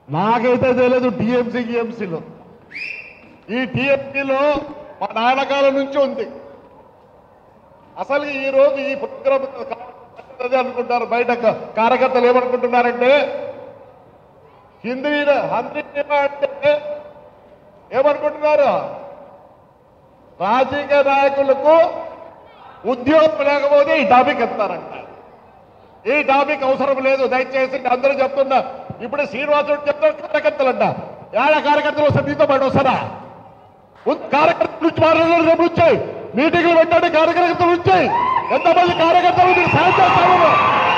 నాకైతే తెలియదు టీఎంసీ గిఎంసీలో ఈ టీఎంసీలో మా నాన్నకాలం నుంచి ఉంది అసలు ఈ రోజు ఈ ప్రోగ్రామ్ అదే అనుకుంటారు బయట క- కార్యకర్తలు ఏమనుకుంటున్నారంటే హిందీ హిందీ అంటే ఏమనుకుంటున్నారు రాజకీయ నాయకులకు ఉద్యోగం లేకపోతే ఈ టాపిక్ ఎత్తారంట ఈ టాపిక్ అవసరం లేదు దయచేసి అందరూ చెప్తున్నా ఇప్పుడు శ్రీనివాసుడు చెప్తారు కార్యకర్తలంట ఏడ కార్యకర్తలు వస్తే మీతో పాటు వస్తారా ఉన్- కార్యకర్తల నుంచి మాట్లాడారు రేపు వచ్చాయి మీటింగ్లు పెట్టండి కార్యకర్తలు వచ్చాయి ఎంతమంది కార్యకర్తలు మీరు సాయం చేస్తారు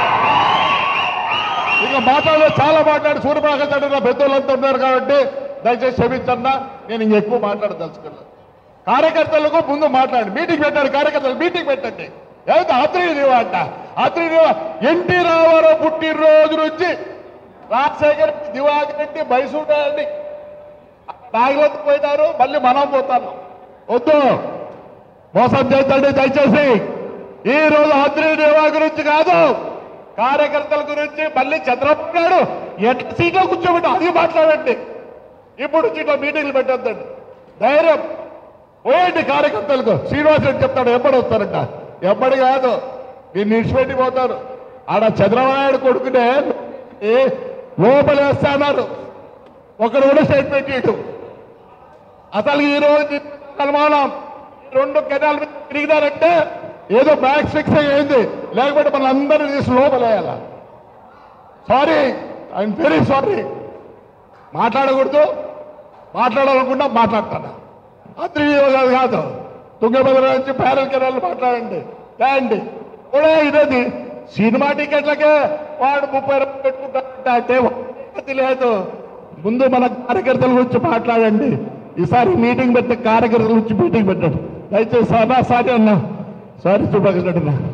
ఇక మాట్లాడే చాలా మాట్లాడి సూర్యప్రకాశ్ రెడ్డి నా పెద్దోళ్ళంతా ఉన్నారు కాబట్టి దయచేసి క్షమించన్నా నేను ఇంక ఎక్కువ మాట్లాడదలుచుకున్నాను కార్యకర్తలకు ముందు మాట్లాడండి మీటింగ్ పెట్టండి కార్యకర్తలు మీటింగ్ పెట్టండి ఏమిటి అత్రి దేవ అంట అత్రి దేవ ఎన్టీ రామారావు పుట్టినరోజు నుంచి రాజశేఖర్ రెడ్డి, దివాకర్ రెడ్డి మైసూర్ రెడ్డి నాగలోకి పోయినారు మళ్ళీ మనం పోతాను వద్దు మోసం చేద్దండి దయచేసి ఈ రోజు అత్రి దేవా గురించి కాదు కార్యకర్తల గురించి మళ్ళీ చంద్రబాబు నాయుడు ఎట్ట సీట్లో కూర్చోబెట్టి అది మాట్లాడండి ఇప్పుడు ఇట్లా మీటింగ్లు పెట్టొద్దండి ధైర్యం పోయండి కార్యకర్తలకు శ్రీనివాస్ రెడ్డి చెప్తాడు ఎప్పటి వస్తారంట ఎప్పటి కాదు దీన్ని ఇడిచిపెట్టి పోతారు ఆడ చంద్రబాబు నాయుడు కొడుకునే ఏ లోపలేస్తా అన్నారు ఒకడు కూడా స్టేట్మెంట్ ఇటు అసలు ఈ రోజు అనుమానం ఈ రెండు కెనాల్ మీద తిరిగినారంటే ఏదో మ్యాక్స్ ఫిక్స్ అయ్యింది లేకపోతే మన అందరూ తీసి లోపలేయాల సారీ ఐఎమ్ వెరీ సారీ మాట్లాడకూడదు మాట్లాడాలనుకుంటా మాట్లాడతాను అత్రి కాదు కాదు తుంగభద్ర నుంచి ప్యారల్ కెనాల్ మాట్లాడండి తేండి కూడా ఇదేది సినిమా టికెట్లకే వాడు ముప్పై రూపాయలు పెట్టుకుంటాడంటే అంటే పద్ధతి లేదు ముందు మన కార్యకర్తల గురించి మాట్లాడండి ఈసారి మీటింగ్ పెడితే కార్యకర్తల గురించి మీటింగ్ పెట్టండి దయచేసి అన్నా సారీ అన్నా సారీ సుభాకర్ రెడ్డి అన్నా